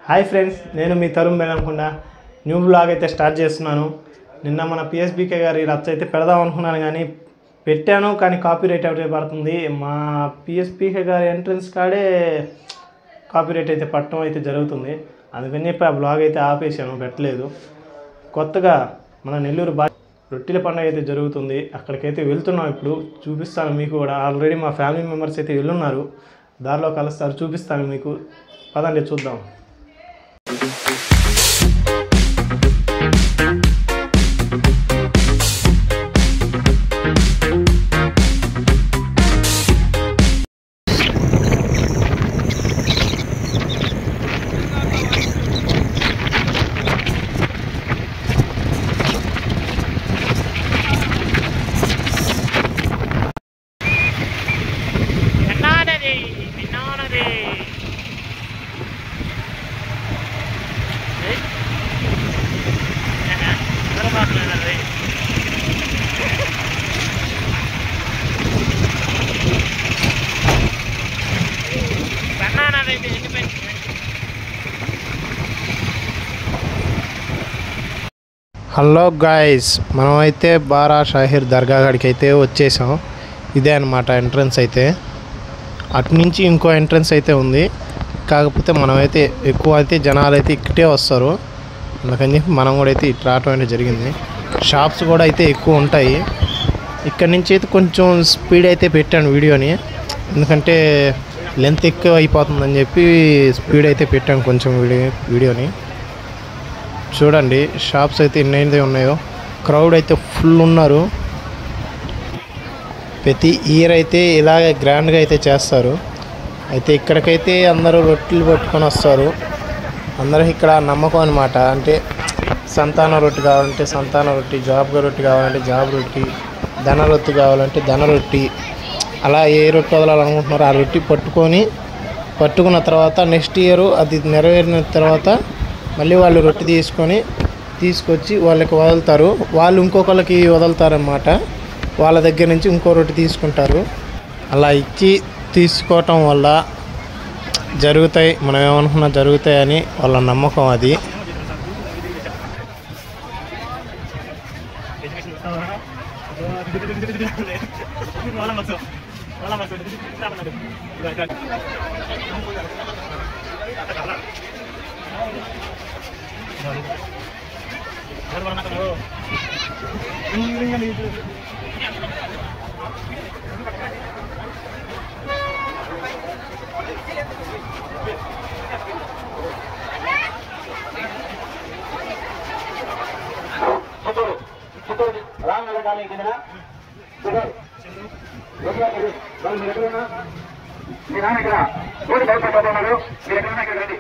Hi friends నేను మీ Tarun Bellamkonda new blog అయితే స్టార్ట్ చేస్తున్నాను నిన్న మన పిఎస్బీకే గారి రచ్చ అయితే పెడదాం అనుకున్నాను కానీ పెట్టాను కానీ కాపీ రైట్ అవుతే పడుతుంది మా పిఎస్పీకే గారి ఎంట్రన్స్ కాడే కాపీ రైట్ అయితే పట్టడం అయితే జరుగుతుంది అందుకని చెప్పి ఆ బ్లాగ్ అయితే ఆపేసాను పెట్టలేదు కొత్తగా మన నెల్లూరు బా రొట్టెల పండుగ అయితే జరుగుతుంది అక్కడికైతే వెళ్తున్నాం ఇప్పుడు చూపిస్తాను మీకు కూడా ఆల్రెడీ మా ఫ్యామిలీ మెంబర్స్ అయితే వెళ్ళున్నారు దారిలో కలుస్తారు చూపిస్తాను మీకు పదండి చూద్దాం విన్నానది విన్నానది ఏయ్. ఏహే, ఎవరు మాట్లాడారు విన్నానది ఇది ఎండిపోయింది హలో గాయస్ మనమైతే బారా షాహిర్ దర్గా కాడికి అయితే వచ్చేసాం ఇదే అనమాట ఎంట్రన్స్ అయితే అటు నుంచి ఇంకో ఎంట్రన్స్ అయితే ఉంది కాకపోతే మనమైతే ఎక్కువ అయితే జనాలు అయితే ఇక్కడే వస్తారు అందుకని చెప్పి మనం కూడా అయితే ఇటు రావటం అయితే జరిగింది షాప్స్ కూడా అయితే ఎక్కువ ఉంటాయి ఇక్కడ నుంచి అయితే కొంచెం స్పీడ్ అయితే పెట్టాను వీడియోని ఎందుకంటే లెంత్ ఎక్కువ అయిపోతుందని చెప్పి స్పీడ్ అయితే పెట్టాను కొంచెం వీడియో వీడియోని చూడండి షాప్స్ అయితే ఎన్ని అయితే ఉన్నాయో క్రౌడ్ అయితే ఫుల్ ఉన్నారు ప్రతి ఇయర్ అయితే ఇలాగే గ్రాండ్గా అయితే చేస్తారు అయితే ఇక్కడికైతే అందరూ రొట్టెలు పట్టుకొని వస్తారు అందరూ ఇక్కడ నమ్మకం అనమాట అంటే సంతాన రొట్టె కావాలంటే సంతాన రొట్టె జాబ్ రొట్టె కావాలంటే జాబ్ రొట్టె ధన రొట్టె కావాలంటే ధన రొట్టె అలా ఏ రొట్టె వదలాలనుకుంటున్నారో ఆ రొట్టె పట్టుకొని పట్టుకున్న తర్వాత నెక్స్ట్ ఇయర్ అది నెరవేరిన తర్వాత మళ్ళీ వాళ్ళు రొట్టె తీసుకొని తీసుకొచ్చి వాళ్ళకి వదులుతారు వాళ్ళు ఇంకొకళ్ళకి వదులుతారన్నమాట వాళ్ళ దగ్గర నుంచి ఇంకో రొట్టె తీసుకుంటారు అలా ఇచ్చి తీసుకోవటం వల్ల జరుగుతాయి మనం ఏమనుకున్నా జరుగుతాయని వాళ్ళ నమ్మకం అది చిత్తూరు చిత్తూరు రామనగర్ కాలనీ కింద సుధర్ మీరు ఎక్కడున్నా మీ నాన్న ఇక్కడ ఊరి భయపడిపోతున్నారు మీరు ఎక్కడున్నా ఇక్కడ రండి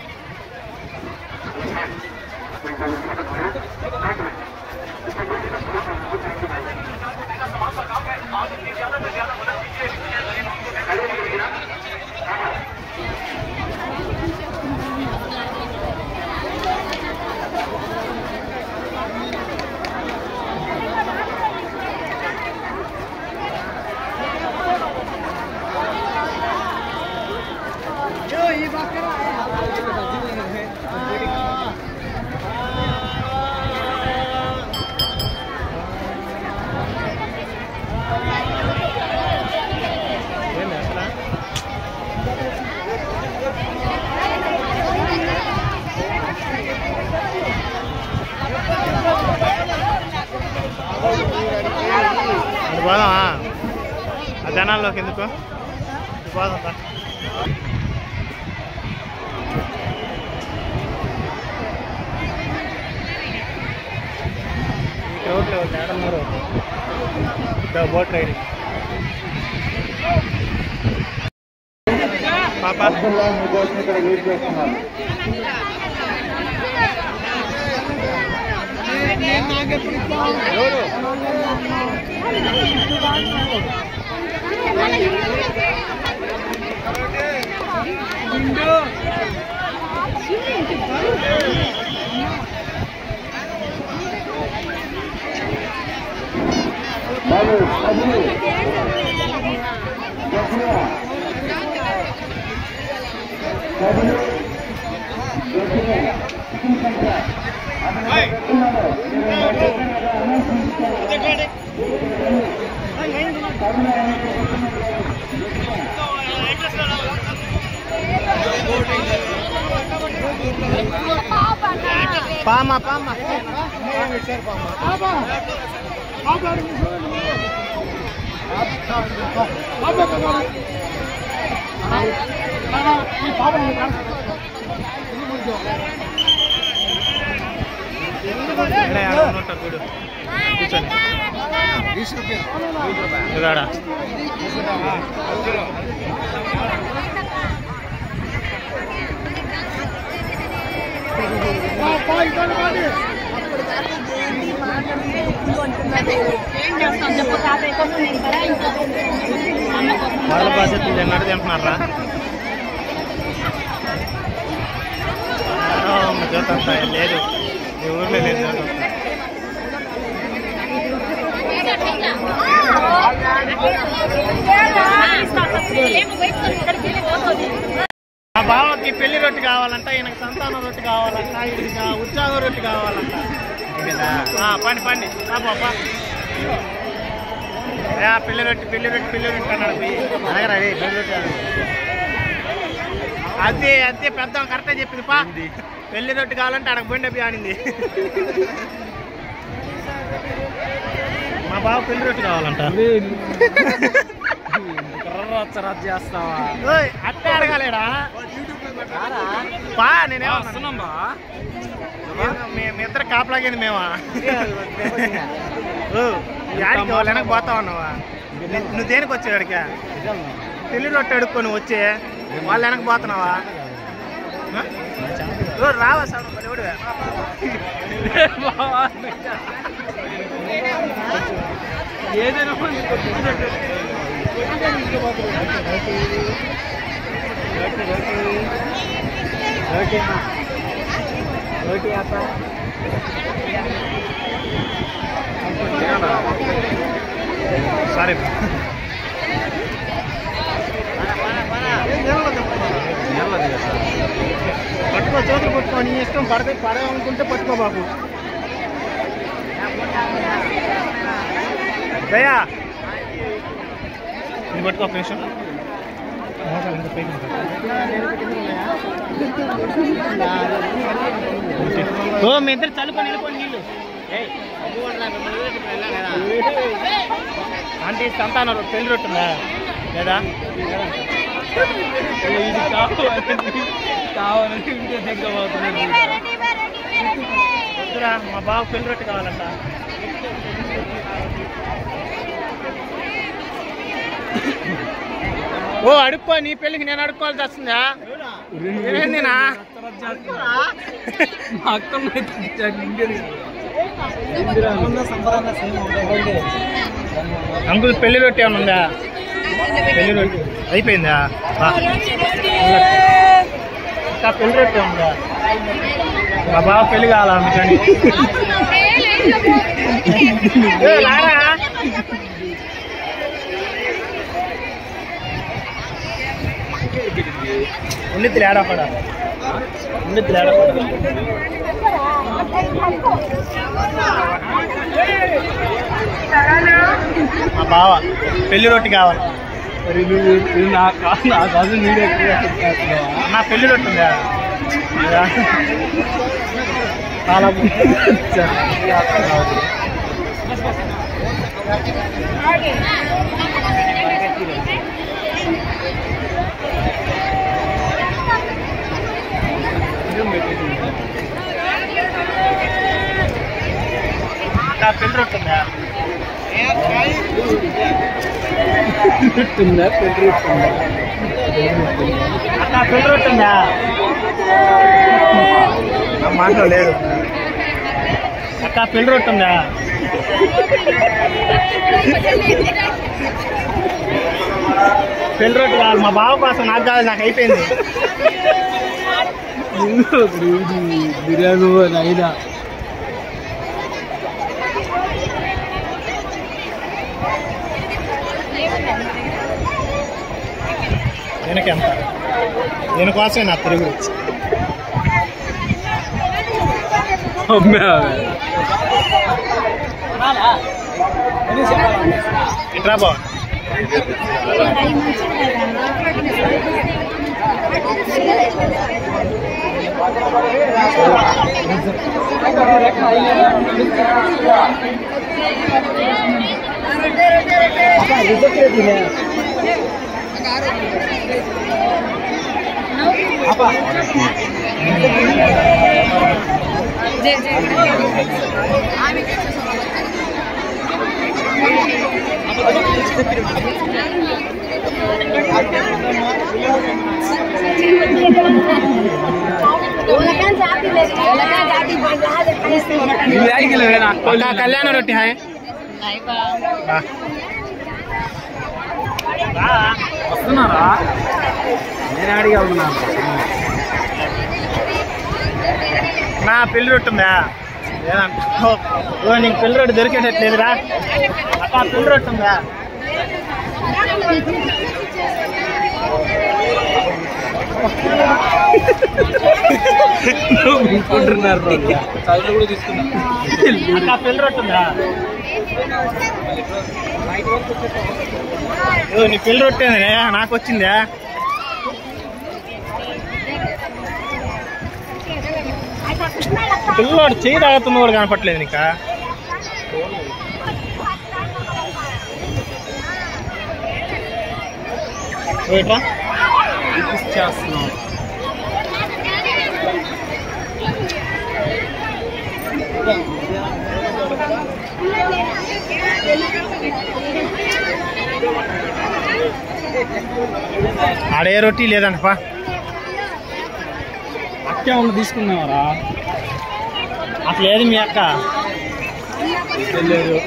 అది పోదామా ఆ జనాల్లోకి ఎందుకు ఇది పోదాం దా. ఈ క్రౌడ్లో వాళ్ళు ఏడున్నారు ద బోట్ రైడింగ్ పాప మీకోసం ఇక్కడ వెయిట్ చేస్తున్నారు బాబు అది కబులు పామా పామా ఇక్కడ ఎవరైనా ఉంటారు చూడు కూర్చోండి ఇదిగాడ ఏం చేస్తాం చెప్పు తాతయ్య కోసం నేను భరాయించదు అమ్మ కోసం వాళ్ళ బాధ్యతలు తిన్నట్టు తింటున్నారా జోతంతా లేదు ఈ ఊర్లో లేదు జోతం. మా బావకి పెళ్లి రొట్టె కావాలంట ఈయనకి సంతానం రొట్టె కావాలంట ఈయనకి ఉత్సాహం రొట్టె కావాలంట ఆ, పండి పండి ఆ పాపా ఏ, ఆ పెళ్లి రొట్టె పెళ్లి రొట్టె పెళ్లి రొట్టె అన్నాడు పోయి అడగరా రే, పెళ్లి రొట్టె అడుగు. అదే అదే పెద్ద కరెక్టే చెప్పింది పా పెళ్లి రొట్టె కావాలంటే అడగ పోయిండే పోయి ఆడింది మా బావ పెళ్లి రొట్టె కావాలంట చేస్తావా ఓయ్, అట్టే అడగాలేడా పా నేనేమన్నా మీ మీ ఇద్దరు కాపలాగింది మేమా ఓ, యాడికి వాళ్ళు వెనక పోతా ఉన్నావా నీ- నువ్వు దేనికి వచ్చావు ఇక్కడికి పెళ్లి రొట్టె అడుక్కొని వచ్చి వాళ్ళు వెనక పోతున్నావా ఆ? ఓ, రావా సార్ ఎవడువే ఏదైనా సారీ పట్టుకో చేతులు పట్టుకో నీ ఇష్టం పడతే పడేయాలనుకుంటే పట్టుకో బాబు దయా ఇది పట్టుకో ఒక నిమిషం మోకాలు ఇంకా పైకి ఉంటుంది. ఓ మీ ఇద్దరు చల్లుకొని వెళ్ళిపోండి నీళ్ళు అంటే సంతానం రొట్టె, పెళ్లి రొట్టుందా లేదా ఇది కావాలని కావాలని ఇంటి దగ్గర పోతున్నాడు వద్దురా మా బావ పెళ్లి రొట్టె కావాలంట ఓ అడుక్కో నీ పెళ్ళికి నేను అడుక్కోవాల్సి వస్తుందా ఏందినా మా అక్క ఇంటిని అంకుల్ పెళ్లి రొట్టె ఏమైనా ఉందా పెళ్లి రొట్టె అయిపోయిందా బా. ఇంకా పెళ్లి రొట్టె ఉందా మా బావ పెళ్లి కావాలా అందుకని ఏ, రారా ఉండిద్ది ఏడపడ ఉండిద్ది ఏడపడ మా బావ పెళ్లి రొట్టె కావాలి మరి నువ్వు నువ్వు నా కా- నా కాదు నీడే చేస్తున్నావా నా పెళ్లి రొట్టె ఉందా లేదా? చాలా నా పెళ్లి రొట్టె ఉందా పెట్టుందా పెట్టుకుందా అక్క పెళ్లి రొట్టె ఉందా నా మాటలో లేదు అక్క పెళ్లి రొట్టె ఉందా పెళ్లి రొట్టె కావాలి మా బావ కోసం నాకు కాదు నాకు అయిపోయింది బిర్యానీ అయినా వెనక ఎంత దీనికోసమే నా తిరుగు ఇట్రా బావ అక్క కళ్యాణ రొట్టి హాయ్ బా. వస్తున్నారా నేను అడిగా ఉన్నాను నా పెళ్లి రొట్టి ఉందా లేదంట ఓ, ఓ నీకు పెళ్లి రొట్టి దొరికేటట్లేదురా అక్క పెళ్లి రొట్టి ఉందా అనుకుంటున్నారు చదువులు కూడా తీసుకున్నా అక్క పెళ్లి రొట్టి ఉందా ఓ నీ పెళ్లి రొట్టె నాకు వచ్చిందా పిల్లోడు చేయి తాగుతున్న కూడా కనపట్లేదు నీకా ఓ ఇట్లా చేస్తున్నాం ఆడే రొట్టి లేదంటపా అక్కే ఉన్న తీసుకున్నావరా అసలు ఏది మీ అక్క లేదు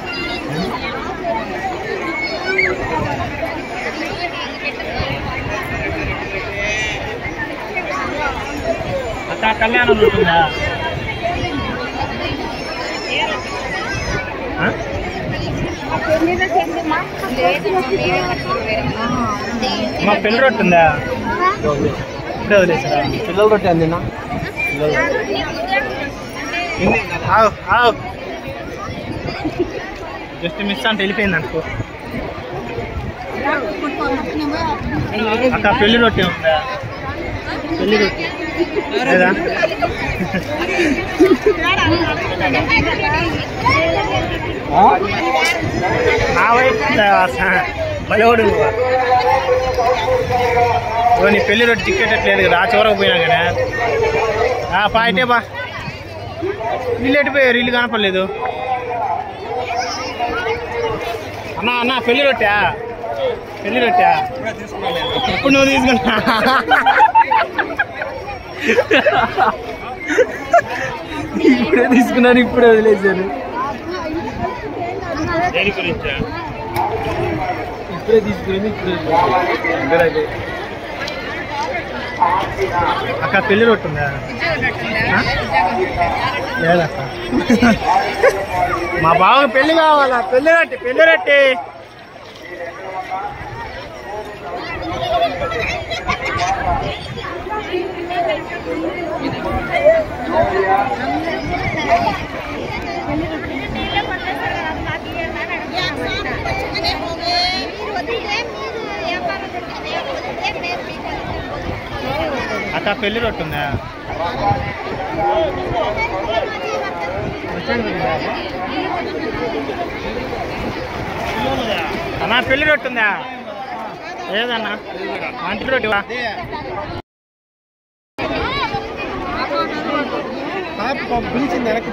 అక్క కళ్యాణం ఉంటుందా ఆ? మా పెళ్లి రొట్టి ఉందా ఇప్పుడే వదిలేసారా పిల్లలు రొట్టె అందినా ఆవు ఆవు జస్ట్ మిస్ అంటే వెళ్ళిపోయింది అనుకో అక్క పెళ్లి రొట్టె ఉందా పెళ్లి రొట్టె లేదా నా వైపు బలవాడు ఓ నీ పెళ్లి రొట్టె చిక్కేటట్లేదు కదా ఆ చివరకు పోయినా కానీ ఆ పాయిటే బా వీళ్ళు ఎట్టిపోయారు ఇల్లు కనపడలేదు అన్నా అన్న పెళ్లి రొట్టె పెళ్లి రొట్టె ఇప్పుడు నువ్వు తీసుకున్నా ఇప్పుడే తీసుకున్నాను ఇప్పుడే వదిలేశాను దేని గురించా ఇప్పుడే తీసుకుని ఇప్పుడే వదిలేశాను. ఇద్దరు అదే. అక్క పెళ్లి రొట్టె ఉందా ఆ? లేదక్క మా బావకు పెళ్లి కావాలా పెళ్లి రొట్టె పెళ్లి రొట్టె అక్క పెళ్లి రొట్టె ఉందా అన్నా పెళ్లి రొట్టె ఉందా లేదన్నా మంచి రొట్టె వా పిలిచింది వెనక్కి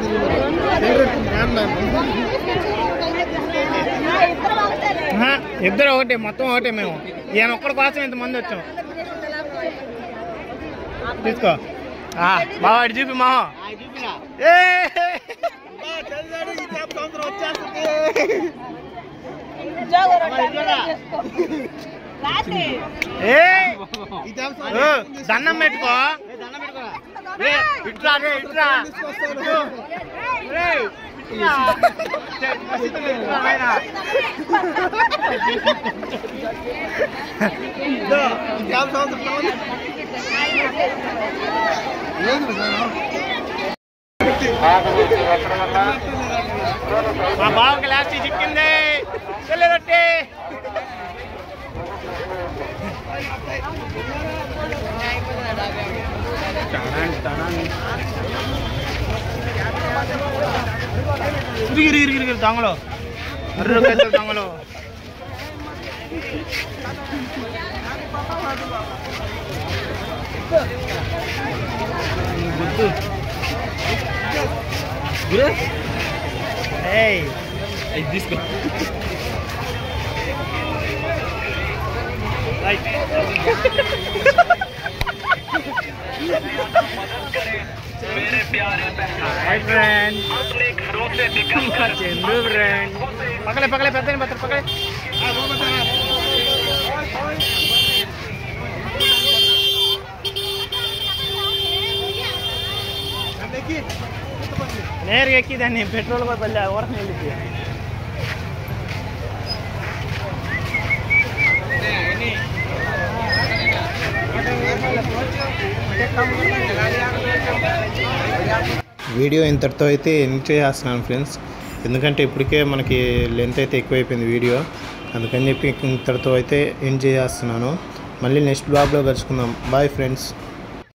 ఇద్దరు ఒకటే మొత్తం ఒకటే మేము ఈయన ఒక్కడి కోసం ఇంతమంది వచ్చాం తీసుకో ఆ, బావా ఇటు చూపి మా ఏ! ఏ! ఓ, దండం పెట్టుకో ఏ, ఇట్రా రే, ఇట్రా ఇటు. రేయ్, ఇట్రా. ఇట్రా, నాయనా. ఇదో, మా బావకి లాస్ట్ చిక్కింది చెల్లెదొట్టి ఇరిగి ఇరిగి ఇరిగి దొంగలు అర్రుకైతే దొంగలు గుర్తు ఏయ్ ఇది తీసుకో హాయ్ ఫ్రెండ్ చంద్రు ఫ్రెండ్ పక్కలే పక్కలే పెద్ద పక్కలే పక్కలే నేరుగా ఎక్కి దాన్ని పెట్రోల్ కూడా పల్లె ఊరకనే వెళ్ళింది వీడియో ఇంతటితో అయితే ఎంజాయ్ చేస్తున్నాను ఫ్రెండ్స్ ఎందుకంటే ఇప్పటికే మనకి లెంత్ అయితే ఎక్కువైపోయింది వీడియో అందుకని చెప్పి ఇంతటితో అయితే ఎంజాయ్ చేస్తున్నాను మళ్ళీ నెక్స్ట్ బ్లాగ్లో కలుసుకుందాం బాయ్ ఫ్రెండ్స్